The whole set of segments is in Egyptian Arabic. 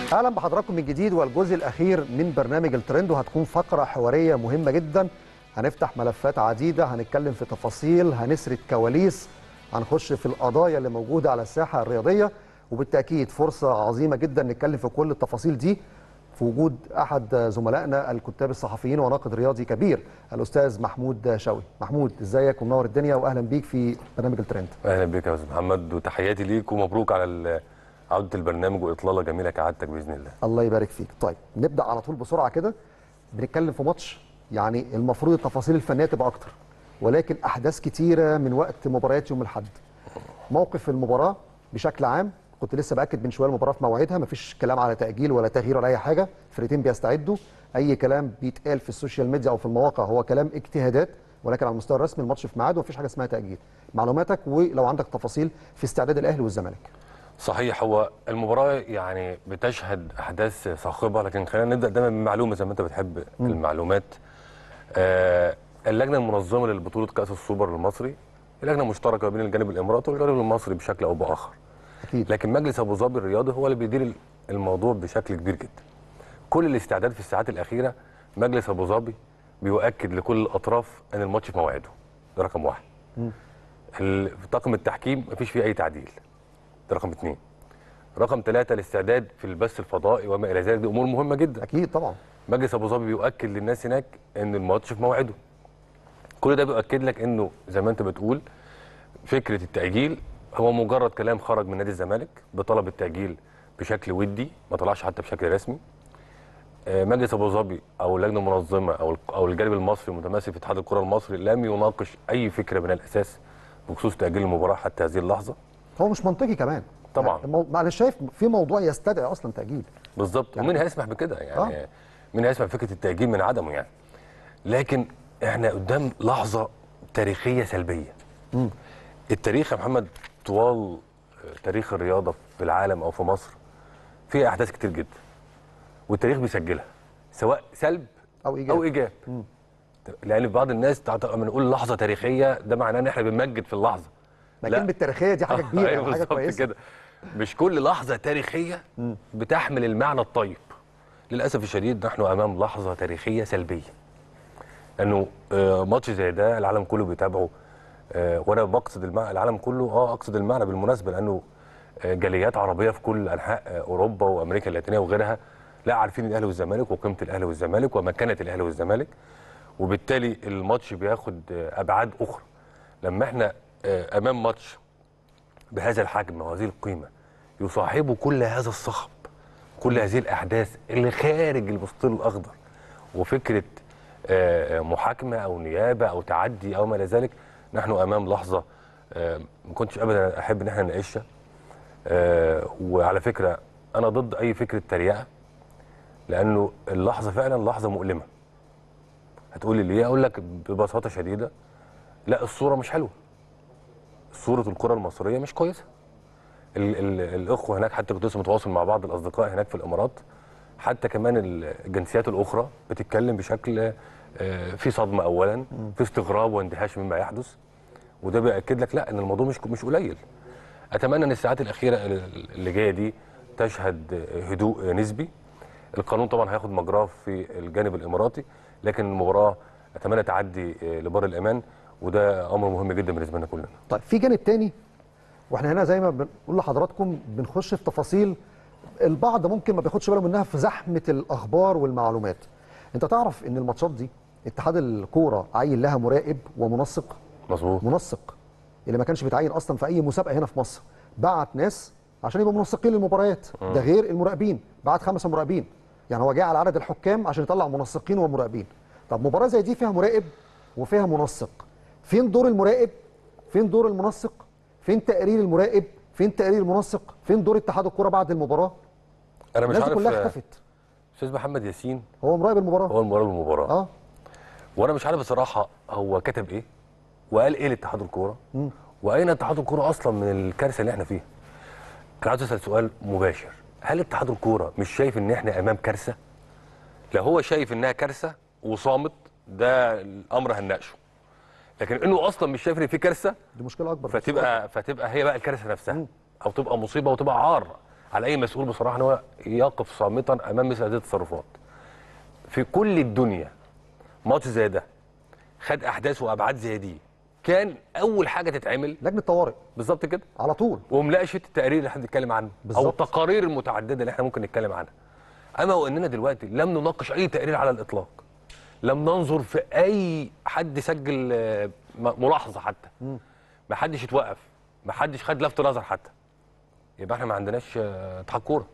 اهلا بحضراتكم من جديد والجزء الاخير من برنامج الترند وهتكون فقره حواريه مهمه جدا هنفتح ملفات عديده هنتكلم في تفاصيل هنسرد كواليس هنخش في القضايا اللي موجوده على الساحه الرياضيه وبالتاكيد فرصه عظيمه جدا نتكلم في كل التفاصيل دي في وجود احد زملائنا الكتاب الصحفيين وناقد رياضي كبير الاستاذ محمود شوقي محمود ازيك ومنور الدنيا واهلا بيك في برنامج الترند اهلا بك يا استاذ محمد وتحياتي ليك ومبروك على ال- عوده البرنامج واطلاله جميله كعادتك باذن الله الله يبارك فيك طيب نبدا على طول بسرعه كده بنتكلم في ماتش يعني المفروض التفاصيل الفنيه تبقى اكتر ولكن احداث كتيره من وقت مباريات يوم الاحد موقف المباراه بشكل عام كنت لسه باكد من شويه المباراه في موعدها مفيش كلام على تاجيل ولا تغيير ولا اي حاجه الفرقتين بيستعدوا اي كلام بيتقال في السوشيال ميديا او في المواقع هو كلام اجتهادات ولكن على المستوى الرسمي الماتش في ميعاده ومفيش حاجه اسمها تاجيل معلوماتك ولو عندك تفاصيل في استعداد الاهلي والزمالك صحيح هو المباراه يعني بتشهد احداث صاخبه لكن خلينا نبدا دايما بمعلومه زي ما انت بتحب المعلومات آه اللجنه المنظمه لبطوله كاس السوبر المصري لجنه مشتركه بين الجانب الاماراتي والجانب المصري بشكل او باخر اكيد لكن مجلس ابو ظبي الرياضي هو اللي بيدير الموضوع بشكل كبير جدا كل الاستعداد في الساعات الاخيره مجلس ابو ظبي بيؤكد لكل الاطراف ان الماتش في موعده ده رقم واحد ال- في طاقم التحكيم مفيش فيه اي تعديل ده رقم اثنين رقم ثلاثة الاستعداد في البث الفضائي وما الى ذلك دي امور مهمه جدا اكيد طبعا مجلس ابو ظبي بيؤكد للناس هناك ان الماتش في موعده كل ده بيؤكد لك انه زي ما انت بتقول فكره التاجيل هو مجرد كلام خرج من نادي الزمالك بطلب التاجيل بشكل ودي ما طلعش حتى بشكل رسمي آه، مجلس ابو ظبي او اللجنه المنظمه او او الجانب المصري المتمثل في اتحاد الكره المصري لم يناقش اي فكره من الاساس بخصوص تاجيل المباراه حتى هذه اللحظه هو مش منطقي كمان طبعاً. يعني المو... معلش شايف في موضوع يستدعي اصلا تاجيل بالظبط ومين هيسمح بكده يعني آه. مين هيسمح بفكره التاجيل من عدمه يعني لكن احنا قدام لحظه تاريخيه سلبيه التاريخ يا محمد طوال تاريخ الرياضه في العالم او في مصر فيه احداث كتير جدا والتاريخ بيسجلها سواء سلب او ايجاب او ايجاب لان بعض الناس تعت- لما نقول لحظه تاريخيه ده معناه ان احنا بنمجد في اللحظه ما لا. كلمه تاريخيه دي حاجه كبيره أيوة يعني حاجه بالظبط كويسه كده مش كل لحظه تاريخيه بتحمل المعنى الطيب للاسف الشديد نحن امام لحظه تاريخيه سلبيه لانه آه، ماتش زي ده العالم كله بيتابعه آه، وانا بقصد المعنى العالم كله اه اقصد المعنى بالمناسبه لانه آه، جاليات عربيه في كل انحاء آه، اوروبا وامريكا اللاتينيه وغيرها لا عارفين الاهلي والزمالك وقيمه الاهلي والزمالك ومكانه الاهلي والزمالك وبالتالي الماتش بياخد آه، ابعاد اخرى لما احنا آه، امام ماتش بهذا الحجم وهذه القيمة يصاحبه كل هذا الصخب كل هذه الأحداث اللي خارج المستطيل الأخضر وفكرة آه، محاكمة أو نيابة أو تعدي أو ما إلى ذلك نحن أمام لحظة آه، ما كنتش أبدا أحب إن احنا نناقشها آه، وعلى فكرة أنا ضد أي فكرة تريقة لأنه اللحظة فعلا لحظة مؤلمة هتقولي ليه أقول لك ببساطة شديدة لا الصورة مش حلوة صورة الكرة المصرية مش كويسة ال ال الأخوة هناك حتى كنت لسه متواصل مع بعض الأصدقاء هناك في الإمارات حتى كمان الجنسيات الأخرى بتتكلم بشكل آه، في صدمة أولا في استغراب واندهاش مما يحدث وده بيأكد لك لا إن الموضوع مش مش قليل أتمنى إن الساعات الأخيرة اللي جاية دي تشهد هدوء نسبي القانون طبعا هياخد مجراه في الجانب الإماراتي لكن المباراة أتمنى تعدي آه، لبر الأمان وده أمر مهم جدا بالنسبة لنا كلنا طيب في جانب تاني واحنا هنا زي ما بنقول لحضراتكم بنخش في تفاصيل البعض ممكن ما بياخدش باله منها في زحمه الاخبار والمعلومات انت تعرف ان الماتشات دي اتحاد الكوره عين لها مراقب ومنسق مظبوط منسق اللي ما كانش بيتعين اصلا في اي مسابقه هنا في مصر بعت ناس عشان يبقوا منسقين للمباريات ده غير المراقبين بعت خمسه مراقبين يعني هو جاي على عدد الحكام عشان يطلع منسقين ومراقبين طب مباراه زي دي فيها مراقب وفيها منسق فين دور المراقب فين دور المنسق فين تقرير المراقب فين تقرير المنسق فين دور اتحاد الكوره بعد المباراه انا مش الناس دي عارف كلها آه، اختفت استاذ محمد ياسين هو مراقب المباراه هو المراقب المباراه اه وانا مش عارف بصراحه هو كتب ايه وقال ايه لاتحاد الكوره واين اتحاد الكوره اصلا من الكارثه اللي احنا فيها انا عايز اسال سؤال مباشر هل اتحاد الكوره مش شايف ان احنا امام كارثه لو هو شايف انها كارثه وصامت ده الامر هنناقشه لكن انه اصلا مش شايف ان في كارثه دي مشكله اكبر فتبقى فتبقى هي بقى الكارثه نفسها او تبقى مصيبه وتبقى عار على اي مسؤول بصراحه ان هو يقف صامتا امام مثل هذه التصرفات في كل الدنيا ماتش زي ده خد احداث وابعاد زي دي كان اول حاجه تتعمل لجنه طوارئ بالظبط كده على طول ومناقشه التقارير اللي احنا بنتكلم عنه او بالظبط. التقارير المتعدده اللي احنا ممكن نتكلم عنها اما واننا دلوقتي لم نناقش اي تقرير على الاطلاق لم ننظر في اي حد سجل آه، م- ملاحظه حتى ما حدش اتوقف ما حدش خد لفت نظر حتى يبقى احنا ما عندناش آه، اتحاد كوره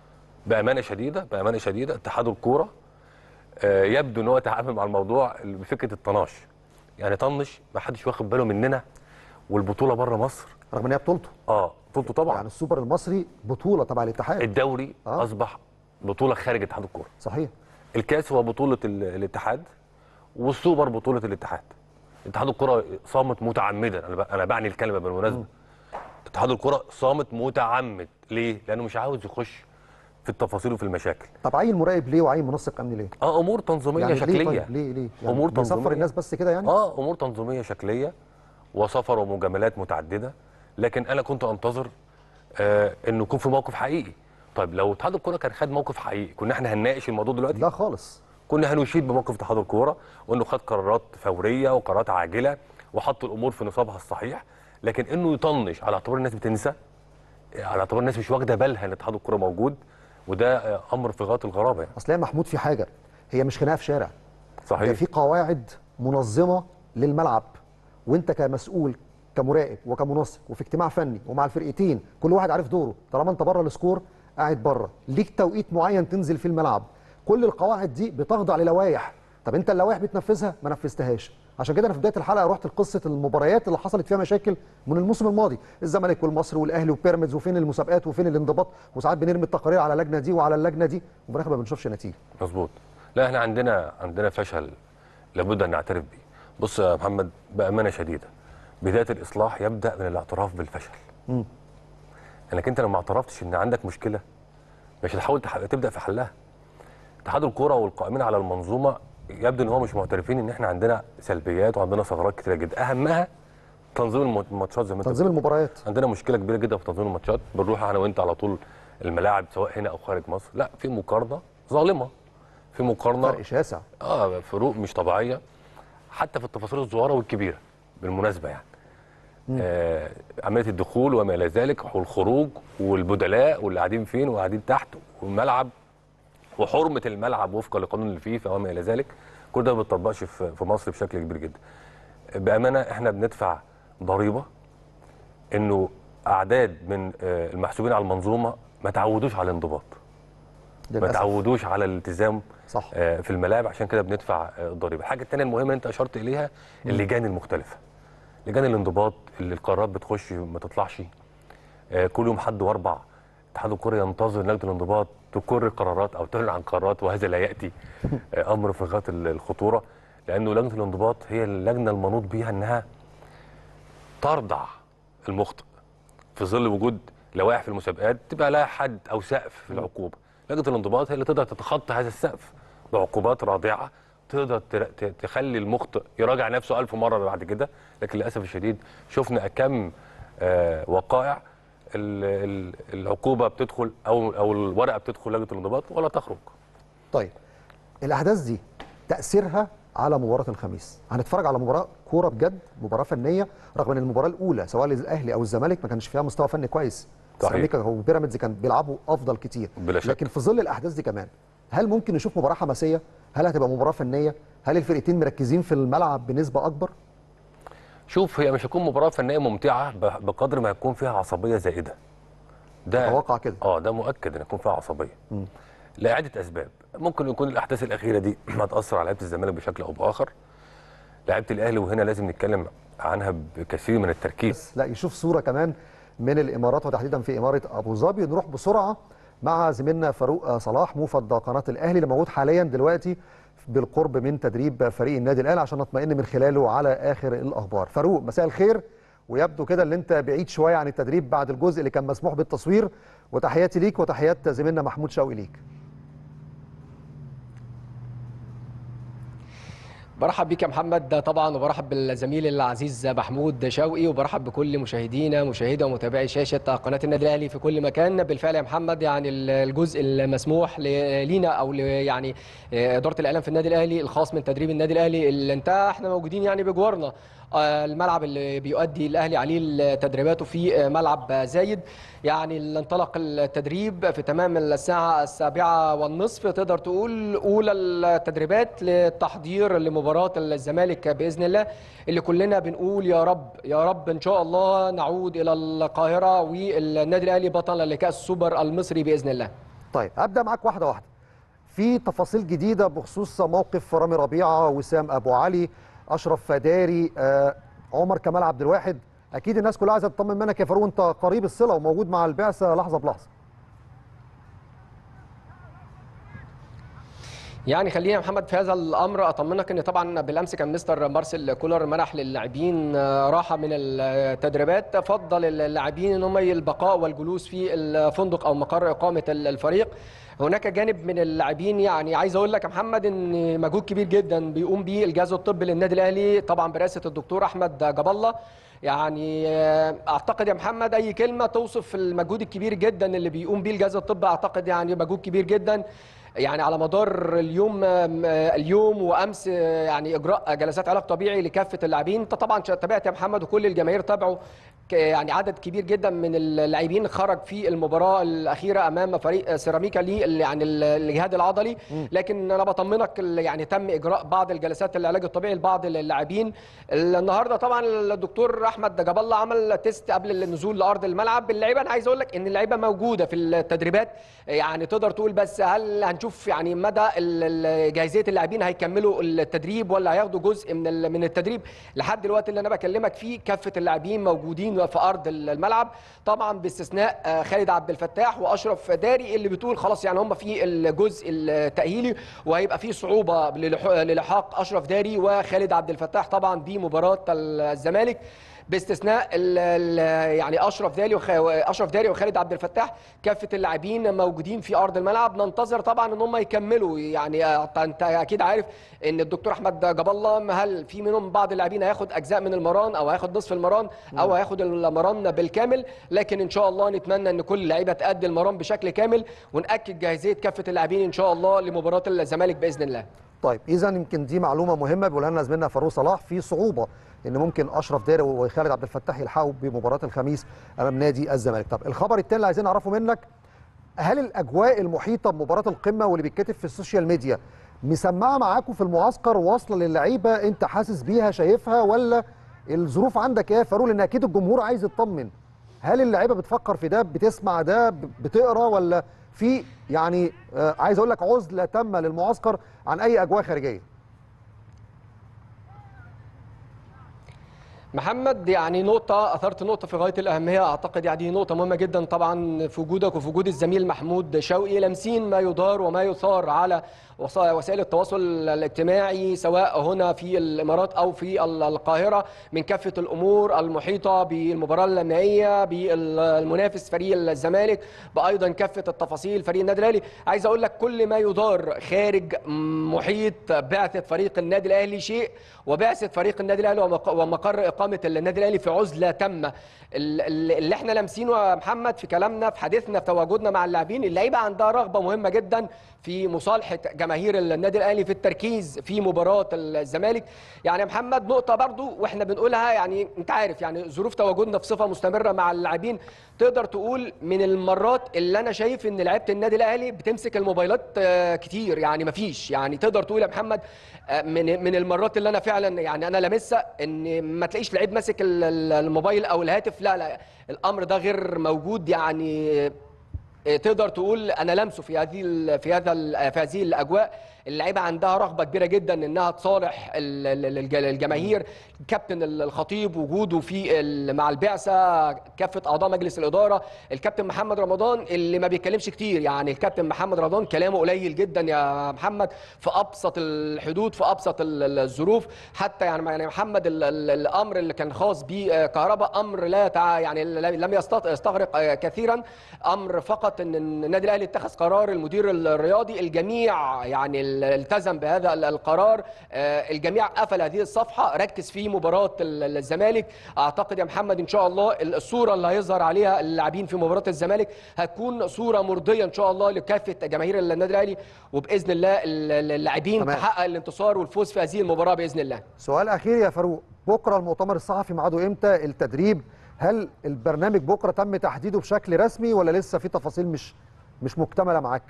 بامانه شديده بامانه شديده اتحاد الكوره آه، يبدو ان هو تعامل مع الموضوع بفكره الطناش يعني طنش ما حدش واخد باله مننا والبطوله بره مصر رغم ان هي بطولته اه بطولته طبعا يعني السوبر المصري بطوله تبع الاتحاد الدوري آه. اصبح بطوله خارج اتحاد الكوره صحيح الكاس هو بطوله ال- الاتحاد والسوبر بطوله الاتحاد اتحاد الكره صامت متعمدا انا ب- انا بعني الكلمه بالمناسبه اتحاد الكره صامت متعمد ليه لانه مش عاوز يخش في التفاصيل وفي المشاكل طب عين مراقب ليه وعين منسق امني ليه؟ اه امور تنظيميه يعني شكليه ليه طيب ليه ليه؟ يعني أمور بيصفر تنظيمية. الناس بس كده يعني؟ اه امور تنظيميه شكليه وسفر ومجاملات متعدده لكن انا كنت انتظر آه انه يكون في موقف حقيقي طيب لو اتحاد الكوره كان خد موقف حقيقي كنا احنا هنناقش الموضوع دلوقتي لا خالص كنا هنشيد بموقف اتحاد الكوره وانه خد قرارات فوريه وقرارات عاجله وحط الامور في نصابها الصحيح لكن انه يطنش على اعتبار الناس بتنسى على اعتبار الناس مش واخده بالها ان اتحاد الكوره موجود وده آه، امر في غايه الغرابه يعني اصل هي محمود في حاجه هي مش خناقه في شارع ده صحيح في قواعد منظمه للملعب وانت كمسؤول كمراقب وكمنسق وفي اجتماع فني ومع الفرقتين كل واحد عارف دوره طالما انت بره السكور قاعد بره ليك توقيت معين تنزل فيه الملعب كل القواعد دي بتخضع للوائح طب انت اللوائح بتنفذها ما نفذتهاش عشان كده انا في بدايه الحلقه رحت لقصه المباريات اللي حصلت فيها مشاكل من الموسم الماضي الزمالك والمصري والاهلي وبيراميدز وفين المسابقات وفين الانضباط وساعات بنرمي التقارير على اللجنه دي وعلى اللجنه دي وفي الاخر ما بنشوفش نتيجه مظبوط لا احنا عندنا عندنا فشل لابد ان نعترف بيه بص يا محمد بامانه شديده بدايه الاصلاح يبدا من الاعتراف بالفشل انك انت لو ما اعترفتش ان عندك مشكله مش هتحاول تح- تبدا في حلها اتحاد الكوره والقائمين على المنظومه يبدو ان هو مش معترفين ان احنا عندنا سلبيات وعندنا ثغرات كتيره جدا اهمها تنظيم الم- الماتشات زي ما انت تنظيم المباريات عندنا مشكله كبيره جدا في تنظيم الماتشات بنروح انا وانت على طول الملاعب سواء هنا او خارج مصر لا في مقارنه ظالمه في مقارنه فرق شاسع اه فروق مش طبيعيه حتى في التفاصيل الصغيره والكبيره بالمناسبه يعني آه عمليه الدخول وما الى ذلك والخروج والبدلاء واللي قاعدين فين وقاعدين تحت والملعب وحرمه الملعب وفقا لقانون الفيفا وما الى ذلك كل ده ما بيطبقش في في مصر بشكل كبير جدا بامانه احنا بندفع ضريبه انه اعداد من آه، المحسوبين على المنظومه ما تعودوش على الانضباط ما للأسف. تعودوش على الالتزام صح آه، في الملاعب عشان كده بندفع آه، الضريبه الحاجه الثانيه المهمه اللي انت اشرت اليها اللجان المختلفه لجان الانضباط اللي القرارات بتخش ما تطلعش آه، كل يوم حد واربع اتحاد الكره ينتظر لجنه الانضباط تقر قرارات او تعلن عن قرارات وهذا لا ياتي آه، امر في غايه ال- الخطوره لانه لجنه الانضباط هي اللجنه المنوط بيها انها ترضع المخطئ في ظل وجود لوائح في المسابقات تبقى لها حد او سقف في العقوبه لجنه الانضباط هي اللي تقدر تتخطى هذا السقف بعقوبات رادعه تقدر تر- ت- تخلي المخطئ يراجع نفسه ألف مره بعد كده لكن للاسف الشديد شفنا كم آه وقائع ال- ال- العقوبه بتدخل او او الورقه بتدخل لجنه الانضباط ولا تخرج طيب الاحداث دي تاثيرها على مباراه الخميس هنتفرج على مباراه كوره بجد مباراه فنيه رغم ان المباراه الاولى سواء للاهلي او الزمالك ما كانش فيها مستوى فني كويس صحيح. سيراميكا وبيراميدز كان بيلعبوا افضل كتير بلا شك. لكن في ظل الاحداث دي كمان هل ممكن نشوف مباراه حماسيه هل هتبقى مباراه فنيه هل الفرقتين مركزين في الملعب بنسبه اكبر شوف هي مش هتكون مباراه فنيه ممتعه ب- بقدر ما يكون فيها عصبيه زائده ده اتوقع كده اه ده مؤكد ان يكون فيها عصبيه لعده اسباب ممكن يكون الاحداث الاخيره دي هتاثر على لعيبه الزمالك بشكل او باخر لعيبه الاهلي وهنا لازم نتكلم عنها بكثير من التركيز لا يشوف صوره كمان من الامارات وتحديدا في اماره ابو ظبي نروح بسرعه مع زميلنا فاروق صلاح موفد قناه الاهلي اللي موجود حاليا دلوقتي بالقرب من تدريب فريق النادي الاهلي عشان نطمئن من خلاله على اخر الاخبار فاروق مساء الخير ويبدو كده ان انت بعيد شويه عن التدريب بعد الجزء اللي كان مسموح بالتصوير وتحياتي ليك وتحيات زميلنا محمود شوقي ليك برحب بيك يا محمد ده طبعا وبرحب بالزميل العزيز محمود شوقي وبرحب بكل مشاهدينا مشاهدة ومتابعي شاشة قناة النادي الأهلي في كل مكان بالفعل يا محمد يعني الجزء المسموح ل- لينا أو ل- يعني إدارة الإعلام في النادي الأهلي الخاص من تدريب النادي الأهلي اللي انتهى احنا موجودين يعني بجوارنا آه، الملعب اللي بيؤدي الأهلي عليه تدريباته في آه، ملعب زايد يعني اللي انطلق التدريب في تمام الساعة السابعة والنصف تقدر تقول أولى التدريبات للتحضير لمباراة الزمالك بإذن الله اللي كلنا بنقول يا رب يا رب إن شاء الله نعود إلى القاهرة والنادي الأهلي بطلا لكأس السوبر المصري بإذن الله طيب ابدا معاك واحده واحده في تفاصيل جديده بخصوص موقف رامي ربيعه وسام ابو علي اشرف فداري آه، عمر كمال عبد الواحد اكيد الناس كلها عايزه تطمن منك يا فاروق انت قريب الصله وموجود مع البعثه لحظه بلحظه يعني خلينا يا محمد في هذا الامر اطمنك ان طبعا بالامس كان مستر مارسيل كولر منح للاعبين راحه من التدريبات فضل اللاعبين ان هم البقاء والجلوس في الفندق او مقر اقامه الفريق هناك جانب من اللاعبين يعني عايز اقول لك يا محمد ان مجهود كبير جدا بيقوم به الجهاز الطبي للنادي الاهلي طبعا برئاسه الدكتور احمد جاب الله يعني اعتقد يا محمد اي كلمه توصف المجهود الكبير جدا اللي بيقوم به الجهاز الطبي اعتقد يعني مجهود كبير جدا يعني على مدار اليوم اليوم وامس يعني اجراء جلسات علاج طبيعي لكافه اللاعبين انت طبعا تابعت يا محمد وكل الجماهير تابعوا ك- يعني عدد كبير جدا من اللاعبين خرج في المباراه الاخيره امام فريق سيراميكا ليه يعني الجهاد العضلي لكن انا بطمنك ال- يعني تم اجراء بعض الجلسات العلاج الطبيعي لبعض اللاعبين النهارده طبعا الدكتور احمد جاب الله عمل تيست قبل النزول لارض الملعب اللعيبه انا عايز اقول لك ان اللعيبه موجوده في التدريبات يعني تقدر تقول بس هل هنشوف يعني مدى ال- ال- جاهزيه اللاعبين هيكملوا التدريب ولا هياخدوا جزء من ال- من التدريب لحد الوقت اللي انا بكلمك فيه كافه اللاعبين موجودين في ارض الملعب طبعا باستثناء آه، خالد عبد الفتاح واشرف داري اللي بتقول خلاص يعني هم في الجزء التاهيلي وهيبقى في صعوبه للح- للحاق اشرف داري وخالد عبد الفتاح طبعا بمباراه الزمالك باستثناء ال ال يعني اشرف داري وخ... اشرف داري وخالد عبد الفتاح كافه اللاعبين موجودين في ارض الملعب ننتظر طبعا ان هم يكملوا يعني آه، انت اكيد عارف ان الدكتور احمد جاب الله هل في منهم بعض اللاعبين هياخد اجزاء من المران او هياخد نصف المران او هياخد المران بالكامل لكن ان شاء الله نتمنى ان كل اللعيبه تأدي المران بشكل كامل ونأكد جاهزيه كافه اللاعبين ان شاء الله لمباراه الزمالك باذن الله طيب اذا يمكن دي معلومه مهمه بيقولها لنا زميلنا فاروق صلاح في صعوبه ان ممكن اشرف داري وخالد عبد الفتاح يلحقوا بمباراه الخميس امام نادي الزمالك طب الخبر الثاني اللي عايزين نعرفه منك هل الاجواء المحيطه بمباراه القمه واللي بيتكتب في السوشيال ميديا مسمعه معاكم في المعسكر واصله للعيبه انت حاسس بيها شايفها ولا الظروف عندك ايه يا فاروق لان اكيد الجمهور عايز يطمن هل اللعيبه بتفكر في ده بتسمع ده ب- بتقرا ولا في يعني آه عايز اقول لك عزله تامه للمعسكر عن اي اجواء خارجيه محمد يعني نقطة أثرت نقطة في غاية الأهمية أعتقد يعني دي نقطة مهمة جدا طبعا في وجودك وفي وجود الزميل محمود شوقي لامسين ما يدار وما يثار على وص- وسائل التواصل الاجتماعي سواء هنا في الإمارات أو في ال- القاهرة من كافة الأمور المحيطة بالمباراة النهائية بالمنافس فريق الزمالك بأيضا كافة التفاصيل فريق النادي الأهلي عايز أقول لك كل ما يدار خارج محيط بعثة فريق النادي الأهلي شيء وبعثة فريق النادي الأهلي ومق- ومقر إقامة النادي الأهلي في عزلة تامة ال- ال- اللي احنا لامسينه يا محمد في كلامنا في حديثنا في تواجدنا مع اللاعبين اللعيبة عندها رغبة مهمة جدا في مصالحة جماهير النادي الأهلي في التركيز في مباراة الزمالك يعني يا محمد نقطة برضو واحنا بنقولها يعني انت عارف يعني ظروف تواجدنا في صفة مستمرة مع اللاعبين تقدر تقول من المرات اللي انا شايف ان لعيبة النادي الأهلي بتمسك الموبايلات آه، كتير يعني مفيش يعني تقدر تقول يا محمد آه، من من المرات اللي انا فعلا يعني انا لامسها ان ما تلاقيش لعيب ماسك ال- ال- الموبايل او الهاتف لا لا الامر ده غير موجود يعني آه، تقدر تقول انا لامسه في هذه ال- في هذا ال- في هذه الاجواء اللعيبه عندها رغبه كبيره جدا انها تصالح ال- ال- الج- الجماهير كابتن الخطيب وجوده في ال- مع البعثه كافه اعضاء مجلس الاداره الكابتن محمد رمضان اللي ما بيتكلمش كتير يعني الكابتن محمد رمضان كلامه قليل جدا يا محمد في ابسط الحدود في ابسط ال- ال- الظروف حتى يعني يعني محمد ال- ال- الامر اللي كان خاص بكهرباء امر لا تع... يعني لم يستط- يستغرق كثيرا امر فقط ان النادي الاهلي اتخذ قرار المدير الرياضي الجميع يعني ال- التزم بهذا ال- القرار آه، الجميع قفل هذه الصفحه ركز في مباراه ال- الزمالك اعتقد يا محمد ان شاء الله الصوره اللي هيظهر عليها اللاعبين في مباراه الزمالك هتكون صوره مرضيه ان شاء الله لكافه جماهير النادي الاهلي وباذن الله ال- ال- اللاعبين تمام. تحقق الانتصار والفوز في هذه المباراه باذن الله سؤال اخير يا فاروق بكره المؤتمر الصحفي ميعاده امتى التدريب هل البرنامج بكره تم تحديده بشكل رسمي ولا لسه في تفاصيل مش مش مكتمله معاك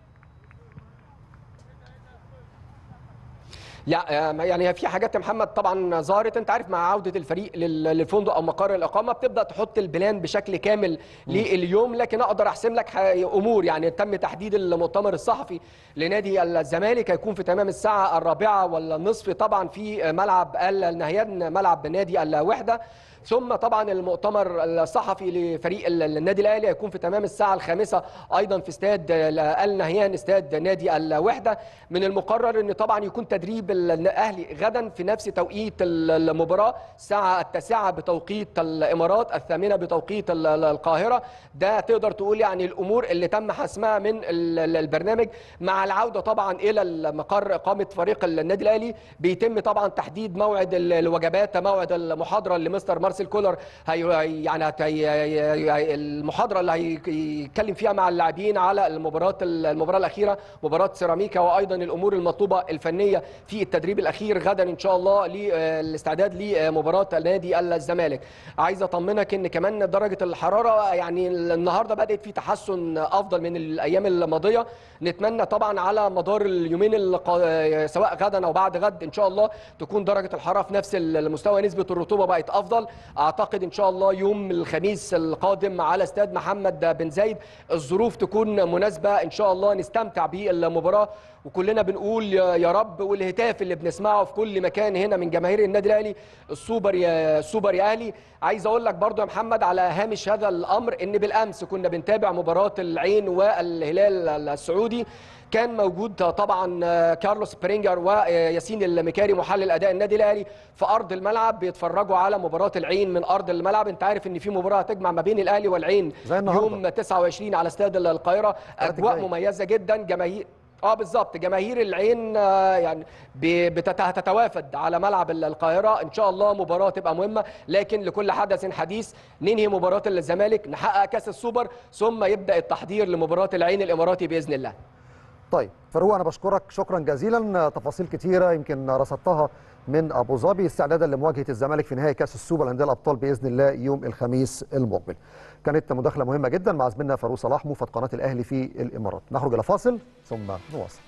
يا- يعني في حاجات يا محمد طبعا ظهرت انت عارف مع عوده الفريق لل- للفندق او مقر الاقامه بتبدا تحط البلان بشكل كامل لليوم لكن اقدر احسم لك ح- امور يعني تم تحديد المؤتمر الصحفي لنادي الزمالك هيكون في تمام الساعه الرابعه والنصف طبعا في ملعب النهيان ملعب نادي الوحده ثم طبعا المؤتمر الصحفي لفريق ال- النادي الاهلي هيكون في تمام الساعه الخامسه ايضا في استاد ال- النهيان استاد نادي الوحده من المقرر ان طبعا يكون تدريب ال- الاهلي غدا في نفس توقيت ال- المباراه الساعه التاسعه بتوقيت الامارات الثامنه بتوقيت ال- ال- القاهره ده تقدر تقول يعني الامور اللي تم حسمها من ال- ال- البرنامج مع العوده طبعا الى مقر اقامه فريق النادي الاهلي بيتم طبعا تحديد موعد ال- الوجبات موعد المحاضره اللي مستر مارسيل كولر هي هي- يعني هت- هي هي- هي- المحاضره اللي هيتكلم فيها مع اللاعبين على المباراه المباراه الاخيره مباراه سيراميكا وايضا الامور المطلوبه الفنيه في التدريب الاخير غدا ان شاء الله للاستعداد لمباراه نادي الزمالك عايز اطمنك ان كمان درجه الحراره يعني النهارده بدات في تحسن افضل من الايام الماضيه نتمنى طبعا على مدار اليومين القا- سواء غدا او بعد غد ان شاء الله تكون درجه الحراره في نفس المستوى نسبه الرطوبه بقت افضل اعتقد ان شاء الله يوم الخميس القادم على استاد محمد بن زايد الظروف تكون مناسبه ان شاء الله نستمتع بالمباراه وكلنا بنقول يا يا رب والهتاف اللي بنسمعه في كل مكان هنا من جماهير النادي الاهلي السوبر يا السوبر يا اهلي عايز اقول لك برضو يا محمد على هامش هذا الامر ان بالامس كنا بنتابع مباراه العين والهلال السعودي كان موجود طبعا كارلوس برينجر وياسين المكاري محلل اداء النادي الاهلي في ارض الملعب بيتفرجوا على مباراه العين من ارض الملعب انت عارف ان في مباراه هتجمع ما بين الاهلي والعين زي النهاردة. يوم 29 على استاد القاهره اجواء الجاي. مميزه جدا جماهير اه بالظبط جماهير العين آه، يعني ب- بتت- هتتوافد على ملعب ال- القاهره ان شاء الله مباراه تبقى مهمه لكن لكل حدث حديث ننهي مباراه الزمالك نحقق كاس السوبر ثم يبدا التحضير لمباراه العين الاماراتي باذن الله طيب فاروق انا بشكرك شكرا جزيلا تفاصيل كتيره يمكن رصدتها من ابو ظبي استعدادا لمواجهه الزمالك في نهائي كاس السوبر للانديه الابطال باذن الله يوم الخميس المقبل كانت مداخله مهمه جدا مع زميلنا فاروق صلاح موفد قناه الاهلي في الامارات نخرج الى فاصل ثم نواصل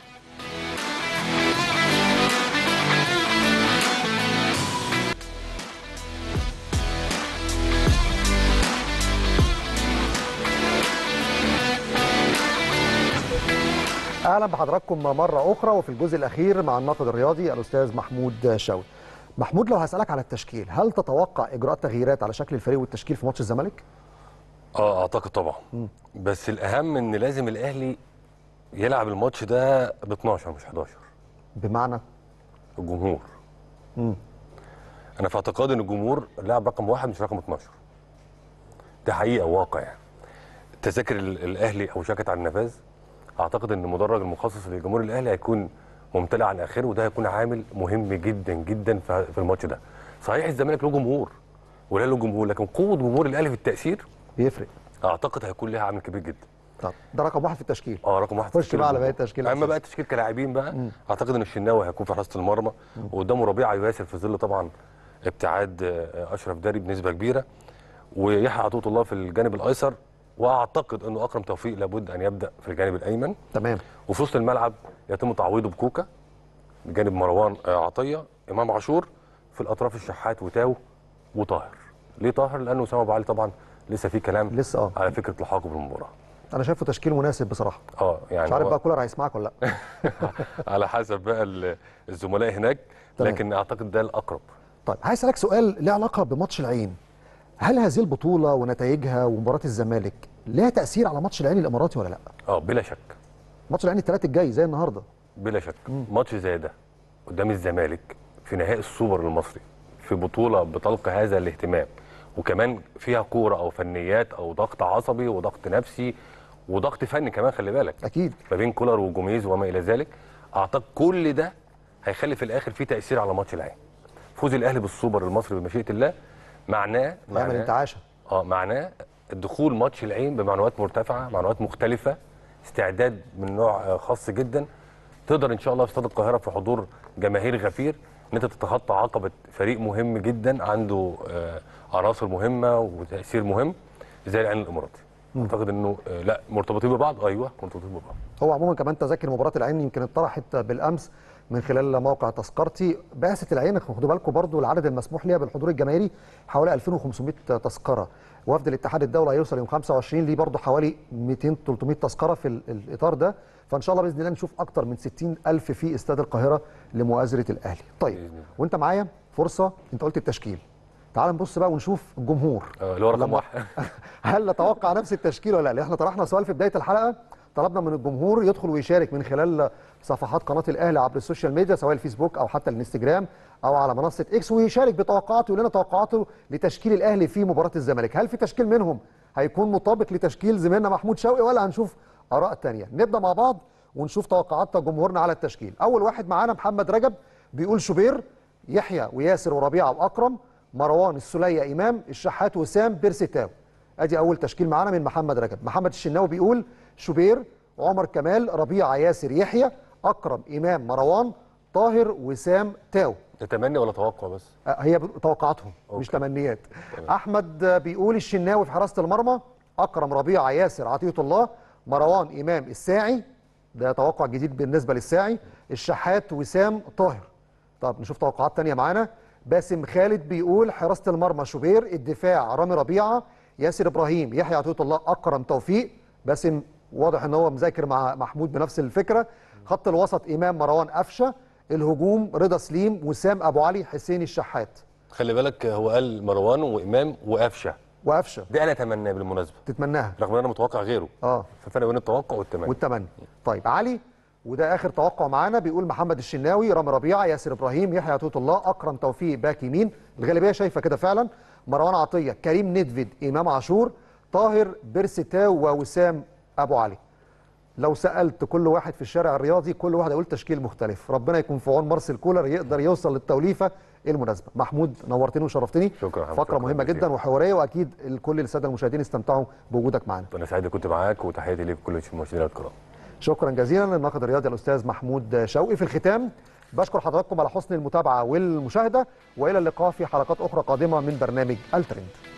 اهلا بحضراتكم مره اخرى وفي الجزء الاخير مع الناقد الرياضي الاستاذ محمود شاوي محمود لو هسالك على التشكيل هل تتوقع اجراء تغييرات على شكل الفريق والتشكيل في ماتش الزمالك اه اعتقد طبعا بس الاهم ان لازم الاهلي يلعب الماتش ده ب 12 مش 11 بمعنى الجمهور انا في اعتقادي ان الجمهور لاعب رقم واحد مش رقم 12 ده حقيقه واقع يعني تذاكر ال- الاهلي او شركه على النفاذ اعتقد ان المدرج المخصص للجمهور الاهلي هيكون ممتلئ عن اخره وده هيكون عامل مهم جدا جدا في في الماتش ده صحيح الزمالك له جمهور ولا له جمهور لكن قوه جمهور الاهلي في التاثير بيفرق اعتقد هيكون لها عامل كبير جدا طب ده رقم واحد في التشكيل اه رقم واحد في خش تشكيل بقى على باقي الجمهور. التشكيل اما الأساسي. بقى التشكيل كلاعبين بقى اعتقد ان الشناوي هيكون في حراسه المرمى وقدامه ربيعه ياسر في ظل طبعا ابتعاد آه، اشرف داري بنسبه كبيره ويحيى عطيه الله في الجانب الايسر واعتقد انه اكرم توفيق لابد ان يبدا في الجانب الايمن تمام وفي وسط الملعب يتم تعويضه بكوكا بجانب مروان آه، عطيه امام عاشور في الاطراف الشحات وتاو وطاهر ليه طاهر لانه اسامه ابو علي طبعا لسه في كلام لسه اه على فكره لحاقه بالمباراه انا شايفه تشكيل مناسب بصراحه اه يعني مش عارف هو- بقى كولر هيسمعك ولا لا على حسب بقى ال- الزملاء هناك تمام. لكن اعتقد ده الاقرب طيب عايز اسالك سؤال له علاقه بماتش العين هل هذه البطوله ونتائجها ومباراه الزمالك لها تاثير على ماتش العين الاماراتي ولا لا اه بلا شك ماتش العين الثلاث الجاي زي النهارده بلا شك ماتش زي ده قدام الزمالك في نهائي السوبر المصري في بطوله بتلقى هذا الاهتمام وكمان فيها كوره او فنيات او ضغط عصبي وضغط نفسي وضغط فني كمان خلي بالك اكيد ما بين كولر وجوميز وما الى ذلك اعتقد كل ده هيخلي في الاخر في تاثير على ماتش العين فوز الاهلي بالسوبر المصري بمشيئه الله معناه هيعمل معناه انتعاشه اه معناه الدخول ماتش العين بمعنويات مرتفعه معنويات مختلفه استعداد من نوع آه، خاص جدا تقدر ان شاء الله في استاد القاهره في حضور جماهير غفير ان انت تتخطى عقبه فريق مهم جدا عنده آه، عناصر مهمه وتاثير مهم زي العين الاماراتي اعتقد انه آه، لا مرتبطين ببعض ايوه مرتبطين ببعض هو عموما كمان تذاكر مباراه العين يمكن اتطرحت بالامس من خلال موقع تذكرتي بعثه العين خدوا بالكم برضو العدد المسموح ليها بالحضور الجماهيري حوالي 2500 تذكره وفد الاتحاد الدولي هيوصل يوم 25 ليه برضو حوالي 200 300 تذكره في ال- الاطار ده فان شاء الله باذن الله نشوف اكتر من 60 الف في استاد القاهره لمؤازره الاهلي طيب بإذن الله. وانت معايا فرصه انت قلت التشكيل تعال نبص بقى ونشوف الجمهور آه، اللي هو رقم لما- واحد هل نتوقع نفس التشكيل ولا لا؟ احنا طرحنا سؤال في بدايه الحلقه طلبنا من الجمهور يدخل ويشارك من خلال صفحات قناه الاهلي عبر السوشيال ميديا سواء الفيسبوك او حتى الانستجرام او على منصه اكس ويشارك بتوقعاته يقول لنا توقعاته لتشكيل الاهلي في مباراه الزمالك، هل في تشكيل منهم هيكون مطابق لتشكيل زميلنا محمود شوقي ولا هنشوف اراء تانية؟ نبدا مع بعض ونشوف توقعات جمهورنا على التشكيل، اول واحد معانا محمد رجب بيقول شوبير يحيى وياسر وربيعه واكرم مروان السليه امام الشحات وسام بيرسيتاو ادي اول تشكيل معانا من محمد رجب محمد الشناوي بيقول شوبير عمر كمال ربيعه ياسر يحيى اكرم امام مروان طاهر وسام تاو تتمنى ولا توقع بس آه، هي ب- توقعاتهم مش تمنيات احمد آه، بيقول الشناوي في حراسه المرمى اكرم ربيعه ياسر عطيه الله مروان امام الساعي ده توقع جديد بالنسبه للساعي الشحات وسام طاهر طب نشوف توقعات تانية معانا باسم خالد بيقول حراسه المرمى شوبير الدفاع رامي ربيعه ياسر ابراهيم يحيى عطيه الله اكرم توفيق باسم واضح ان هو مذاكر مع محمود بنفس الفكره خط الوسط امام مروان قفشه الهجوم رضا سليم وسام ابو علي حسين الشحات خلي بالك هو قال مروان وامام وقفشه وقفشه ده انا اتمناه بالمناسبه تتمناها رغم ان انا متوقع غيره اه ففرق بين التوقع والتمني والتمني طيب علي وده اخر توقع معانا بيقول محمد الشناوي رامي ربيعه ياسر ابراهيم يحيى عطيه الله اكرم توفيق باك يمين الغالبيه شايفه كده فعلا مروان عطيه كريم ندفد امام عاشور طاهر بيرستاو ووسام ابو علي لو سالت كل واحد في الشارع الرياضي كل واحد هيقول تشكيل مختلف ربنا يكون في عون مارسيل كولر يقدر يوصل للتوليفه المناسبه محمود نورتني وشرفتني شكرا يا حمد، فقره شكرا مهمه جزيلا. جدا وحواريه واكيد كل الساده المشاهدين استمتعوا بوجودك معنا انا سعيد كنت معاك وتحياتي ليك كل المشاهدين الكرام شكرا جزيلا للناقد الرياضي الاستاذ محمود شوقي في الختام بشكر حضراتكم على حسن المتابعه والمشاهده والى اللقاء في حلقات اخرى قادمه من برنامج الترند